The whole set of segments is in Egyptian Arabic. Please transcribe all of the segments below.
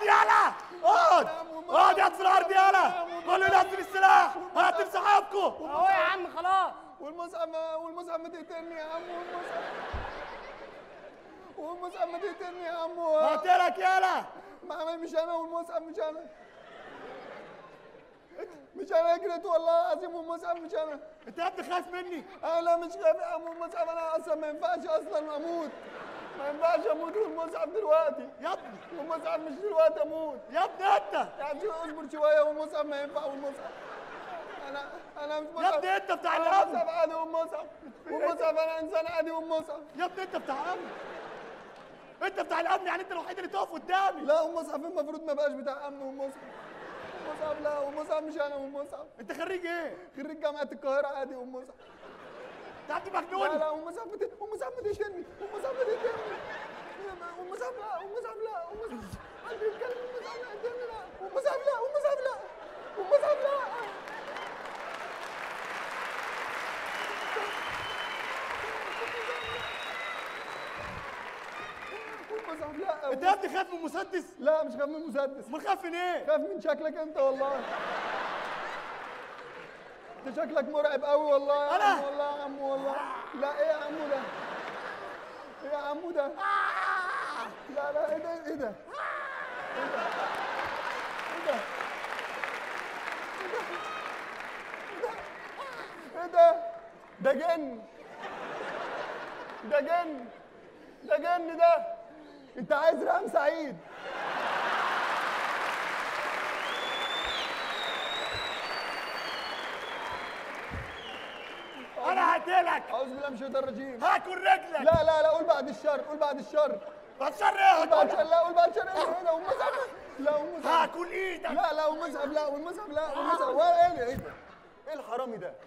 يالا اقعد اقعد يا في الارض يالا قول له نزل السلاح هات صحابكم اهو يا عم خلاص والمصعب والمصعب ما تقتلني يا عم والمصعب والمصعب ما تقتلني يا عم قاتلك يالا ما مش انا والمصعب مش انا مش انا جريت والله العظيم والمصعب مش انا انت يا ابني خايف مني انا لا مش خايف يا عم والمصعب انا اصلا ما ينفعش اصلا اموت ما ينفعش اموت والمصعب دلوقتي يا ابني والمصعب مش دلوقتي اموت يا ابني انت يا عم اصبر شويه والمصعب ما ينفع والمصعب انا انا مش يا ابني انت بتاع انا الامن مصعب عادي والمصعب والمصعب انا انسان عادي والمصعب يا ابني انت بتاع الامن انت بتاع الامن يعني انت الوحيد اللي تقف قدامي لا والمصعب المفروض ما بقاش بتاع امن والمصعب والمصعب لا والمصعب مش انا والمصعب انت خريج ايه؟ خريج جامعه القاهره عادي والمصعب انت عبد لا مجنون لا والمصعب بت... والمصعب بتقتلني والمصعب بتقتلني والمصعب لا والمصعب لا والمصعب قلبي بيتكلم والمصعب لا قتلني لا والمصعب لا والمصعب لا والمصعب لا والمصعب لا انت يا ابني خايف من مسدس؟ لا مش خايف من المسدس امال خايف من ايه؟ خايف من شكلك انت والله انت شكلك مرعب قوي والله يا أنا؟ عم والله يا عم والله لا ايه يا عمو ده ايه يا عمو ده لا لا ايه ده ايه ده ايه ده ايه ده ايه ده ده جن ده جن ده جن ده انت عايز رقم سعيد انا هقتلك اعوذ بالله من الشيطان الرجيم هاكل رجلك لا لا لا قول بعد الشر قول بعد الشر بتشر ايه قول بعد الشر هقتلك لا قول بعد الشر ايه ده والمصحف لا والمصحف هاكل ايدك لا لا والمصحف لا والمصحف لا والمصحف ولا ايه ده ايه ده ايه الحرامي ده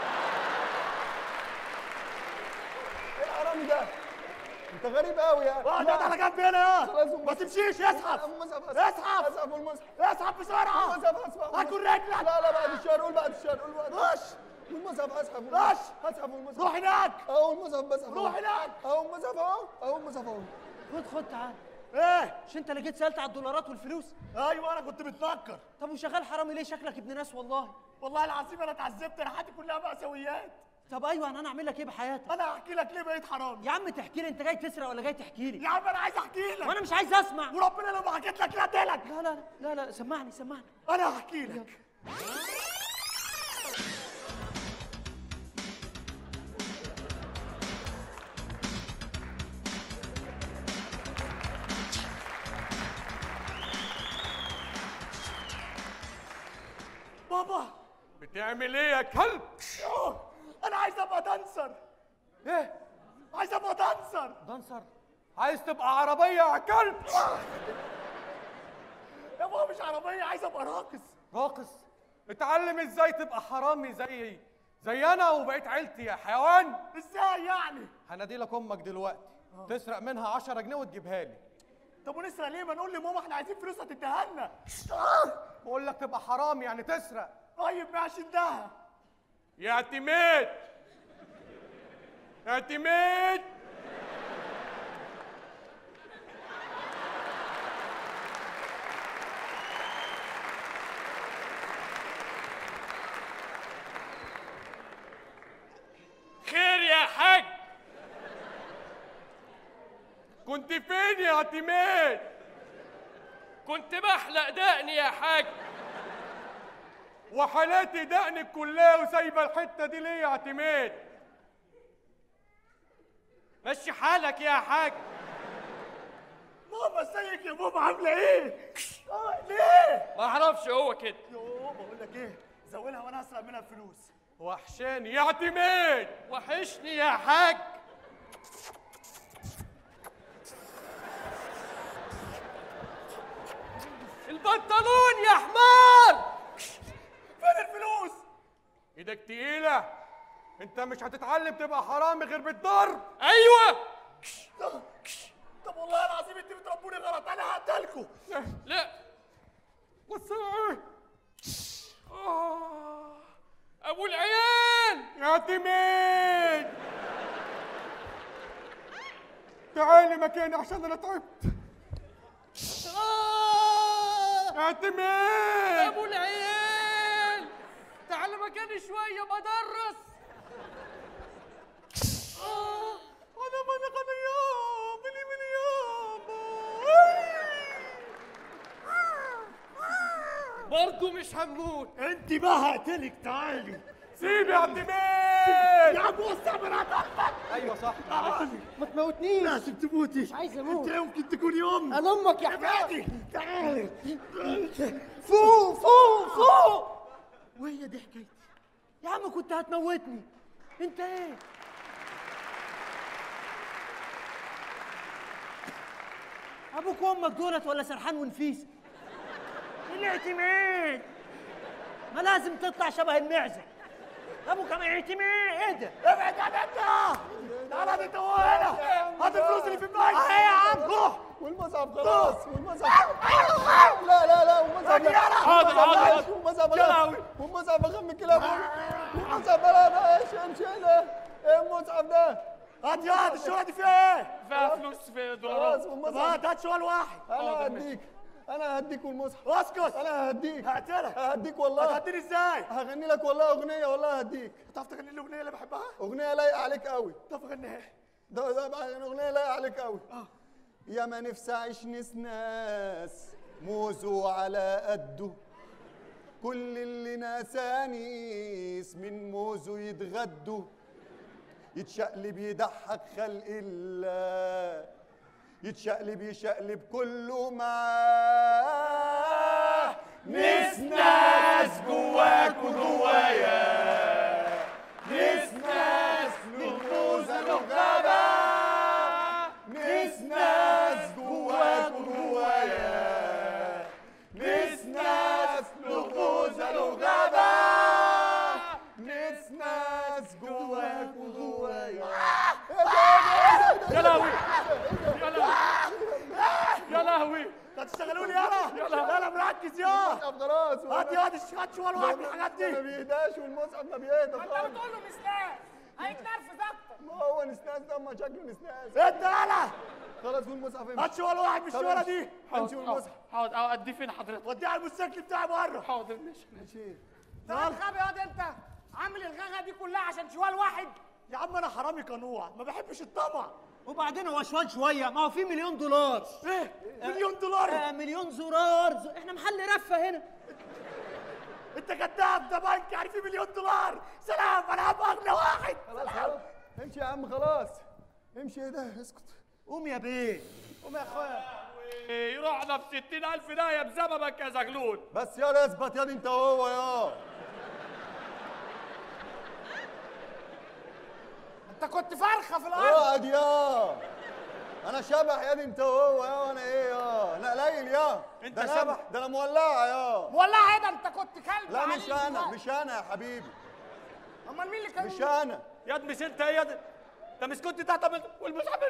ايه الحرامي ده انت غريب قوي يا اقعد اقعد على جنب هنا خلاص يا ما والمصحف. تمشيش اسحب المصحف اسحب اسحب والمصحف اسحب بسرعه المصحف اسحب هاكل رجلك لا لا بعد الشر قول بعد الشر قول بعد خش والمصحف اسحب خش اسحب والمصحف روح هناك اهو المصحف بسحب روح هناك اهو المصحف اهو اهو المصحف اهو خد خد تعال ايه مش انت اللي جيت سالت على الدولارات والفلوس ايوه انا كنت متنكر طب وشغال حرامي ليه شكلك ابن ناس والله والله العظيم انا اتعذبت انا حياتي كلها مأساويات طب ايوه انا اعمل لك ايه بحياتك انا هحكي لك ليه بقيت حرامي يا عم تحكي لي انت جاي تسرق ولا جاي تحكي لي يا عم انا عايز احكي لك وانا مش عايز اسمع وربنا لو ما حكيت لك لا قتلك لا لا لا لا سمعني سمعني انا هحكي لك بابا بتعمل ايه يا كلب؟ أوه، انا عايز ابقى دانسر ايه؟ عايز ابقى دانسر دانسر عايز تبقى عربية يا كلب؟ يا بابا مش عربيه عايز ابقى راقص راقص اتعلم ازاي تبقى حرامي زي زي انا وبقيت عيلتي يا حيوان ازاي يعني هنادي لك امك دلوقتي تسرق منها 10 جنيه وتجيبها لي طب ونسرق ليه ما نقول لماما احنا عايزين فلوس هتديها لنا بقول لك تبقى حرامي يعني تسرق طيب ماشي اداها يا اعتماد اعتماد خير يا حاج كنت فين يا اعتماد كنت بحلق دقني يا حاج وحالاتي دقنك كلها وسايبه الحته دي ليه يا اعتماد مشي حالك يا حاج ماما ازيك يا ماما عامله ايه آه، ليه ما اعرفش هو كده يوه بقول لك ايه زولها وانا هسرق منها الفلوس وحشاني يا اعتماد وحشني يا حاج البنطلون يا حمار فين الفلوس ايدك تقيلة انت مش هتتعلم تبقى حرامي غير بالضرب ايوه طب طب والله العظيم انتوا بتربوني غلط انا هقتلكوا لا بص ايه آه، ابو العيال يا اعتماد تعالي مكاني عشان انا تعبت آه اعتماد ابو العيال تعال مكاني شويه بدرس آه. انا من غنيان مني من يابا برضه مش هنموت انت بقى هقتلك تعالي سيبي يا اعتماد يا عم وسع مراتك ايوه صح تعالي ما تموتنيش لازم تموتي مش عايز أموت. انت يمكن تكوني ام انا امك يا حماد تعالي تعالي فوق فوق فوق وهي دي حكايتي يا عم كنت هتموتني انت ايه ابوك وامك دولت ولا سرحان ونفيس الاعتماد ما لازم تطلع شبه المعزه ابوك ما اعتماد ايه ده ابعد عن انت تعالى انت هو هنا هات الفلوس اللي في البنك اه يا عم روح والمصعب خلاص والمصعب لا لا لا والمصعب لا حاضر، حاضر، حاضر. والمصعب يا لا لهوي. والمصعب اخم كلاب والمصعب لا لا ايش امشي لا ايه المصعب ده هات يا هات الشغله دي فيها ايه فيها فلوس في خلاص دولارات طب والمصعب هات هات سؤال واحد انا حاضر، ماشي. هديك انا هديك والمصعب اسكت انا هديك هقتلك هديك والله هتهديني ازاي؟ هغني لك والله اغنيه والله هديك تعرف تغني لي الاغنيه اللي بحبها؟ اغنيه لايقه عليك قوي طب غنيها ده ده بقى اغنيه لايقه عليك قوي يا ما نفسي اعيش نسناس موزه على قده كل اللي ناسانيس من موزه يتغدوا يتشقلب يضحك خلق الله يتشقلب يشقلب كله معاه نسناس جواك وجوايا نسناس نغوزة نغابة نسناس جواك وجوايا نسناس نغوزة نغابة نسناس جواك وجوايا يا لهوي يا لهوي يا لهوي هتشتغلوني يلا يلا يلا مركز يا طب خلاص هات يا هات الشغال شوال واحد من الحاجات ما دي بيهداش والمصعب ما بيهدى خالص بتقول له مسناس هيتنرفز اكتر ما هو نسناس ده ما شكله نسناس انت يلا خلاص والمصعب هات شوال واحد من الشوالة دي امشي والمصعب حاضر اه ادي فين حضرتك وديها على الموتوسيكل بتاعي بره حاضر ماشي ماشي ده غبي ياض انت عامل الغغه دي كلها عشان شوال واحد يا عم انا حرامي قنوع ما بحبش الطمع وبعدين هو شوال شويه ما هو في مليون دولار ايه مليون دولار آه مليون زرار ز... احنا محل رفه هنا انت كذاب ده بنك يعني في مليون دولار سلام انا هبقى اغنى واحد خلاص خلاص امشي يا عم خلاص امشي ايه ده اسكت قوم يا بيه قوم يا اخويا إيه، رحنا في 60000 داهيه بسببك يا زغلول بس يا اثبت يا انت وهو يا انت كنت فرخه في الارض اقعد يا انا شبح يا انت وهو يا وانا ايه يا انا قليل يا انت ده أنا- شبح؟ ده انا مولعه يا والله ايه ده انت كنت كلب لا عليك مش انا دلوقتي. مش انا يا حبيبي امال مين اللي كان مش انا يا دي مش انت يا دي ده مش كنت تحت والمصعب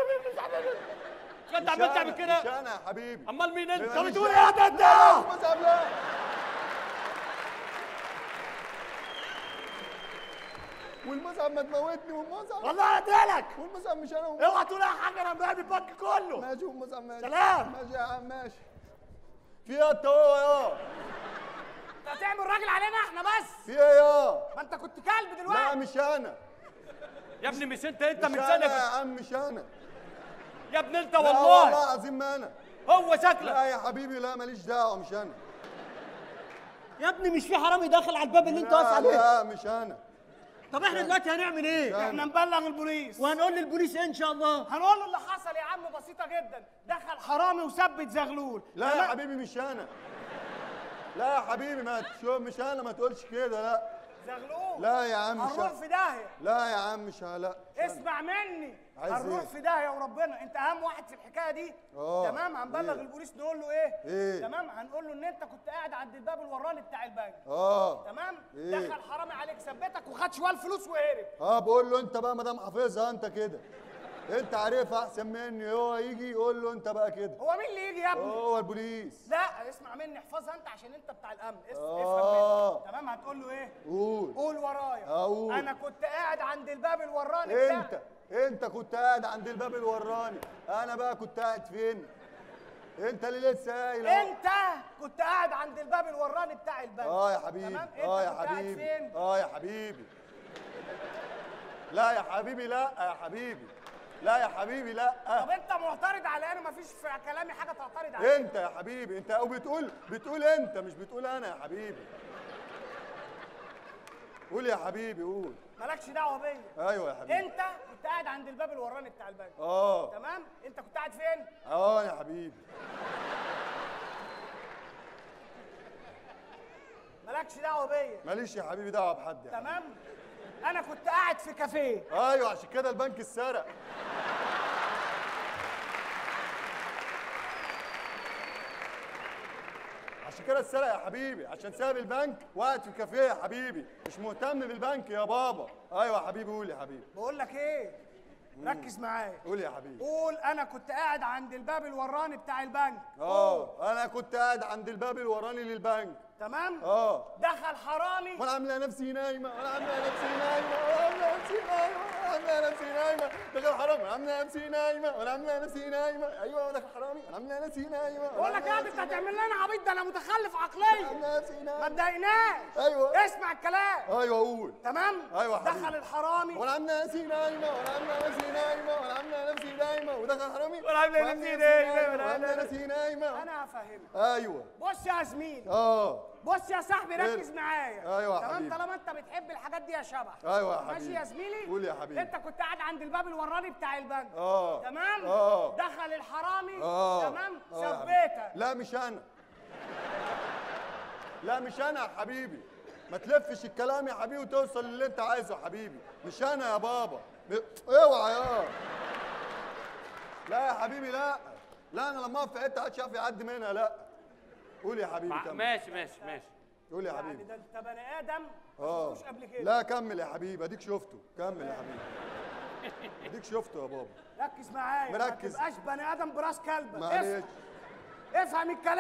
كنت مش عمال أنا، تعمل مش كده انا يا حبيبي امال مين انت مش طب بتقول ايه يا ده انت المصعب لا والمصعب ما تموتني والمصعب والله هقتلك والمصعب مش انا والمصعب. اوعى تقول اي حاجه انا مراقب البنك كله ماشي والمصعب ماشي سلام. ماشي يا عم ماشي في ايه انت وهو يا انت هتعمل راجل علينا احنا بس في ايه يا ما انت كنت كلب لا دلوقتي مش انا يا ابني مش انت انت مش من انا سنه يا كنت- عم مش انا يا ابني انت لا والله والله العظيم ما انا هو شكلك لا يا حبيبي لا ماليش دعوه مش انا يا ابني مش في حرامي داخل على الباب اللي انت واقف لا عليه لا مش انا طب احنا دلوقتي هنعمل ايه احنا نبلغ البوليس وهنقول للبوليس ايه ان شاء الله هنقول له اللي حصل يا عم بسيطه جدا دخل حرامي وثبت زغلول لا يا تمام؟ حبيبي مش انا لا يا حبيبي ما تشوف مش انا ما تقولش كده لا زغلول لا يا عم مش هنروح أنا. في داهيه لا يا عم مش لا مش أنا. اسمع مني عايز هنروح إيه؟ في داهيه وربنا انت اهم واحد في الحكايه دي آه. تمام هنبلغ إيه؟ البوليس نقول له ايه إيه؟ تمام هنقول له ان انت كنت قاعد عند الباب الوراني بتاع البنك اه تمام إيه؟ دخل حرامي عليك ثبتك وخد شويه الفلوس وهرب اه بقول له انت بقى ما دام حافظها انت كده انت عارفها احسن مني هو يجي يقول له انت بقى كده هو مين اللي يجي يا ابني هو البوليس لا اسمع مني احفظها انت عشان انت بتاع الامن اس- آه. افهم مني تمام هتقول له ايه قول قول ورايا أقول. انا كنت قاعد عند الباب الوراني بتاع انت انت كنت قاعد عند الباب الوراني انا بقى كنت قاعد فين انت اللي لسه قايل أهو. انت كنت قاعد عند الباب الوراني بتاع البنك اه يا حبيبي تمام انت اه يا كنت قاعد حبيبي فين اه يا حبيبي لا يا حبيبي لا يا حبيبي لا يا حبيبي طب لا انت معترض على انا مفيش في كلامي حاجه تعترض عليها انت يا حبيبي انت وبتقول بتقول انت مش بتقول انا يا حبيبي قول يا حبيبي قول مالكش دعوه بيا ايوه يا حبيبي انت كنت قاعد عند الباب الوراني بتاع البنك اه تمام انت كنت قاعد فين اه يا حبيبي مالكش دعوه بيا ماليش يا حبيبي دعوه بحد يا حبيبي. تمام انا كنت قاعد في كافيه ايوه عشان كده البنك اتسرق عشان كده اتسرق يا حبيبي عشان ساب البنك وقعد في كافيه يا حبيبي مش مهتم بالبنك يا بابا ايوه يا حبيبي قول يا حبيبي بقول لك ايه ركز معايا قول يا حبيبي قول انا كنت قاعد عند الباب الوراني بتاع البنك اه انا كنت قاعد عند الباب الوراني للبنك تمام اه دخل حرامي وانا عامله نفسي نايمه وانا عامله نفسي نايمه وانا عامله نفسي نايمه وانا عامله نفسي نايمه دخل حرامي وانا عامله نفسي نايمه وانا عامله نفسي نايمه ايوه دخل حرامي وانا عامله نفسي نايمه بقول لك يا انت هتعمل لنا عبيط ده انا متخلف عقليا عامله نفسي ما نايمه تضايقناش ايوه اسمع الكلام ايوه قول تمام أيوة يا حبيبي. دخل الحرامي وانا عامله نفسي نايمه وانا عامله نفسي نايمه وانا عامله نفسي نايمه ودخل حرامي وأنا عاملة نفسي نايمة، وأنا وانا عاملة عامله نفسي نايمه انا هفهمك ايوه بص يا زميلي اه بص يا صاحبي إيه؟ ركز معايا أيوة يا تمام حبيبي. طالما انت بتحب الحاجات دي يا شبح ايوه يا ماشي حبيبي يا زميلي قول يا حبيبي انت كنت قاعد عند الباب الوراني بتاع البنك اه تمام اه دخل الحرامي اه تمام آه يا حبيبي. ثبتك لا مش انا لا مش انا يا حبيبي ما تلفش الكلام يا حبيبي وتوصل للي انت عايزه يا حبيبي مش انا يا بابا م- اوعى يا لا يا حبيبي لا لا انا لما اقف في حته محدش يعرف يعدي منها لا قول يا حبيبي مع- كمل ماشي ماشي ماشي قول يا يعني حبيبي ده انت بني ادم ما اه شفتوش قبل كده لا كمل يا حبيبي اديك شفته كمل يا حبيبي اديك شفته يا بابا ركز معايا ما مركز. تبقاش بني ادم براس كلبك معلش افهم افهم الكلام